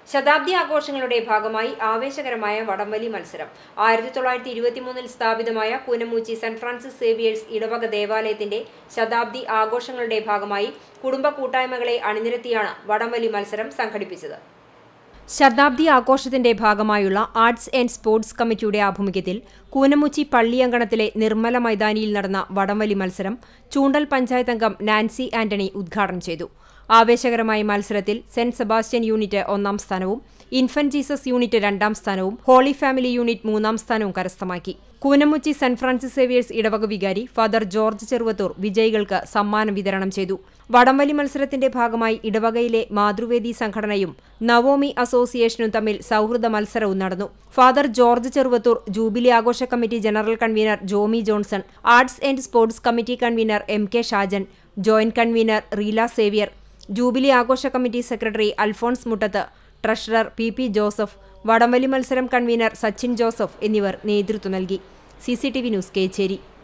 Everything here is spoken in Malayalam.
ശതാബ്ദി ആഘോഷങ്ങളുടെ ഭാഗമായി ആവേശകരമായ വടംവലി മത്സരം ആയിരത്തി തൊള്ളായിരത്തി ഇരുപത്തിമൂന്നിൽ സ്ഥാപിതമായ കൂനമൂച്ചി സെന്റ് ഫ്രാൻസിസ് സേവിയേഴ്സ് ഇടവക ദേവാലയത്തിന്റെ ശതാബ്ദി ആഘോഷങ്ങളുടെ ഭാഗമായി കുടുംബ കൂട്ടായ്മകളെ അണിനിരത്തിയാണ് വടംവലി മത്സരം സംഘടിപ്പിച്ചത് ശതാബ്ദി ആഘോഷത്തിന്റെ ഭാഗമായുള്ള ആർട്സ് ആൻഡ് സ്പോർട്സ് കമ്മിറ്റിയുടെ ആഭിമുഖ്യത്തിൽ കൂനമുച്ചി പള്ളിയങ്കണത്തിലെ നിർമ്മല മൈതാനിയിൽ നടന്ന വടംവലി മത്സരം ചൂണ്ടൽ പഞ്ചായത്ത് അംഗം നാൻസി ആന്റണി ഉദ്ഘാടനം ചെയ്തു ആവേശകരമായ മത്സരത്തിൽ സെന്റ് സെബാസ്റ്റ്യൻ യൂണിറ്റ് ഒന്നാം സ്ഥാനവും ഇൻഫന്റ് ജീസസ് യൂണിറ്റ് രണ്ടാം സ്ഥാനവും ഹോളി ഫാമിലി യൂണിറ്റ് മൂന്നാം സ്ഥാനവും കരസ്ഥമാക്കി കൂനമുച്ചി സെന്റ് ഫ്രാൻസിസ് സേവിയേഴ്സ് ഇടവക വികാരി ഫാദർ ജോർജ് ചെറുവത്തൂർ വിജയികൾക്ക് സമ്മാനം വിതരണം ചെയ്തു വടംവലി മത്സരത്തിന്റെ ഭാഗമായി ഇടവകയിലെ മാതൃവേദി സംഘടനയും നവോമി അസോസിയേഷനും തമ്മിൽ സൗഹൃദ മത്സരവും നടന്നു ഫാദർ ജോർജ് ചെറുവത്തൂർ ജൂബിലി ആഘോഷ committee general convener Jomy Johnson arts and sports committee convener M K Shajan joint convener Reela Xavier jubilee ആഘോഷ committee secretary Alphonse Muttath treasurer P P Joseph വടംവലി മത്സരം കൺവീനർ സച്ചിൻ ജോസഫ് എന്നിവർ നേതൃത്വം നൽകി സി ന്യൂസ് കേച്ചേരി